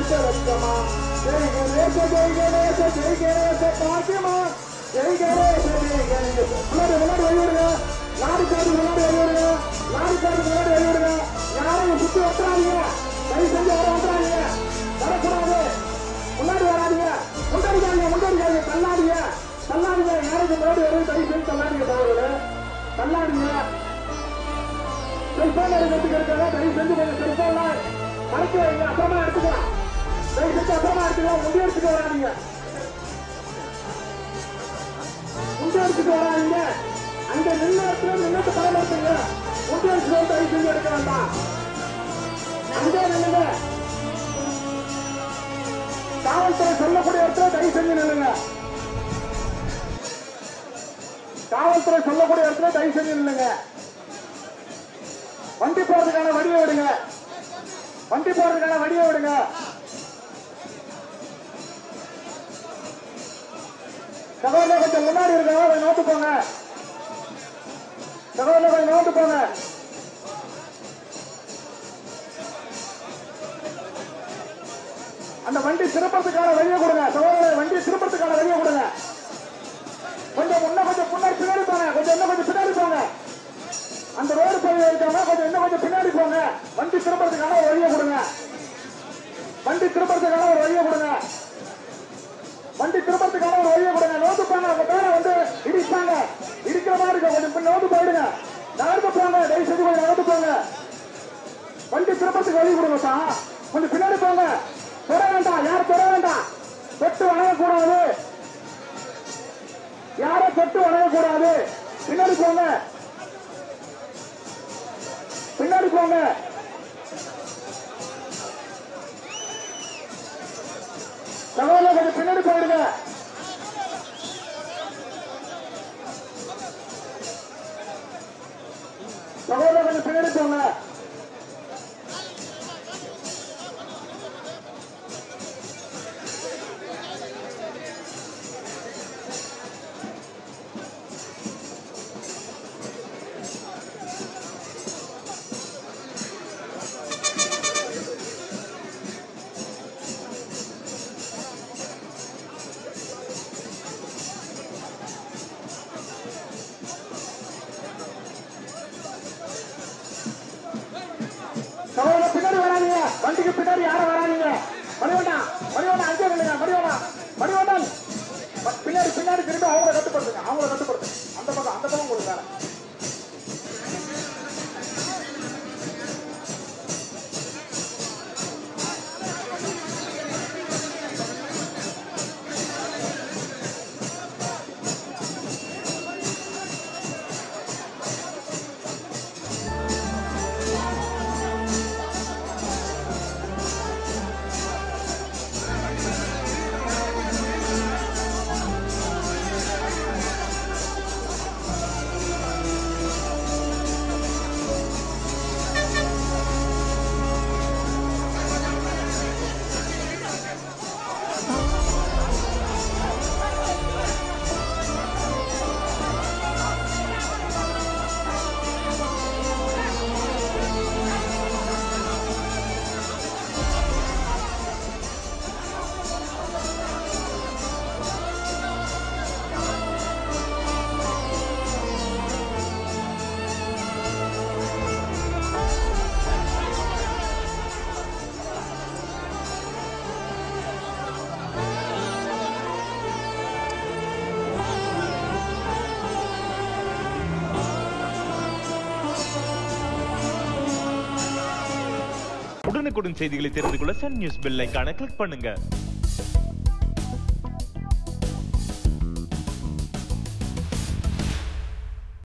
ரத்தமா ஜெய் கணேச ஜெய் கணேச ஜெய் கணேச பாக்கியமா ஜெய் கணேச ஜெய் கணேச முன்னாடி முன்னாடி வெளியிடுங்க லாரி கார்டு முன்னாடி வெளியிடுங்க லாரி கார்டு முன்னாடி வெளியிடுங்க யாரையும் சுத்தி வட்டுறாதீங்க தயவு செஞ்சு வர வந்துடாதீங்க வரக்கூடாது முன்னாடி வராதீங்க முன்னாடிக்காங்க முன்னாடிக்காங்க தள்ளாதீங்க தள்ளாதீங்க யாருக்கு முன்னாடி வரும் தயவு செஞ்சு தள்ளாதீங்க தவறு தள்ளாதீங்க செல்போன் எடுக்கிறதுக்கு இருக்காங்க தயவு செஞ்சு கொஞ்சம் செல்போன்லாம் மறைக்க வைங்க அப்புறமா எடுத்துக்கலாம் தயவு செஞ்சு அப்புறமா எடுத்துக்கலாம் முந்தைய எடுத்துட்டு வராதீங்க முந்தைய எடுத்துட்டு வராதீங்க அங்க நின்று இடத்துல நின்றுட்டு படம் எடுத்துங்க முந்தைய எடுத்துட்டு வந்து தயவு செஞ்சு எடுக்க வேண்டாம் அங்கே நில்லுங்க காவல்துறை சொல்லக்கூடிய இடத்துல தயவு செஞ்சு நில்லுங்க காவல்துறை சொல்லக்கூடிய இடத்துல தயவு செஞ்சு நில்லுங்க வண்டி போறதுக்கான வழியை விடுங்க வண்டி போறதுக்கான வழியை விடுங்க சகோதரர் கொஞ்சம் முன்னாடி இருக்கவங்க கொஞ்சம் நோட்டு போங்க சகோதரர் கொஞ்சம் நோட்டு போங்க அந்த வண்டி திருப்பறதுக்கான வழியை கொடுங்க சகோதரர் வண்டி திருப்பறதுக்கான வழியை கொடுங்க கொஞ்சம் முன்ன கொஞ்சம் முன்னாடி பின்னாடி போங்க கொஞ்சம் இன்னும் கொஞ்சம் பின்னாடி போங்க அந்த ரோடு பகுதியில் இருக்கவங்க கொஞ்சம் இன்னும் கொஞ்சம் பின்னாடி போங்க வண்டி திரும்புறதுக்கான ஒரு வழியை கொடுங்க வண்டி திரும்புறதுக்கான ஒரு வழியை கொடுங்க வண்டி திரும்புறதுக்கான ஒரு வழியை கொடுங்க நோந்து போங்க உங்க பேரை வந்து இடிப்பாங்க இடிக்கிற மாதிரி இருக்கும் கொஞ்சம் பின்ன நோந்து போயிடுங்க நகர்ந்து போங்க தயவு செஞ்சு கொஞ்சம் நகர்ந்து போங்க வண்டி திரும்பத்துக்கு வழி கொடுங்க சார் கொஞ்சம் பின்னாடி போங்க தொட வேண்டாம் யாரும் தொட வேண்டாம் தொட்டு வணங்கக்கூடாது யாரும் தொட்டு வணங்கக்கூடாது பின்னாடி போங்க பின்னாடி போங்க சகோதரர் கொஞ்சம் பின்னாடி போயிடுங்க சகோதரர் கொஞ்சம் பின்னாடி போங்க சகோதரர் பின்னாடி வராதீங்க வண்டிக்கு பின்னாடி யாரும் வராதீங்க மணிவண்ணா மணிவண்ணா அங்கே நில்லுங்க மணிவண்ணா மணிவண்ணன் ப- பின்னாடி பின்னாடி திரும்பி அவங்கள கட்டுப்படுத்துங்க அவங்கள கட்டுப்படுத்துங்க அந்த பக்கம் அந்த பக்கம் கொடுங்க உடனுக்குடன் செய்திகளை தெரிந்து கொள்ள சன் நியூஸ் பெல் ஐகானை கிளிக் பண்ணுங்க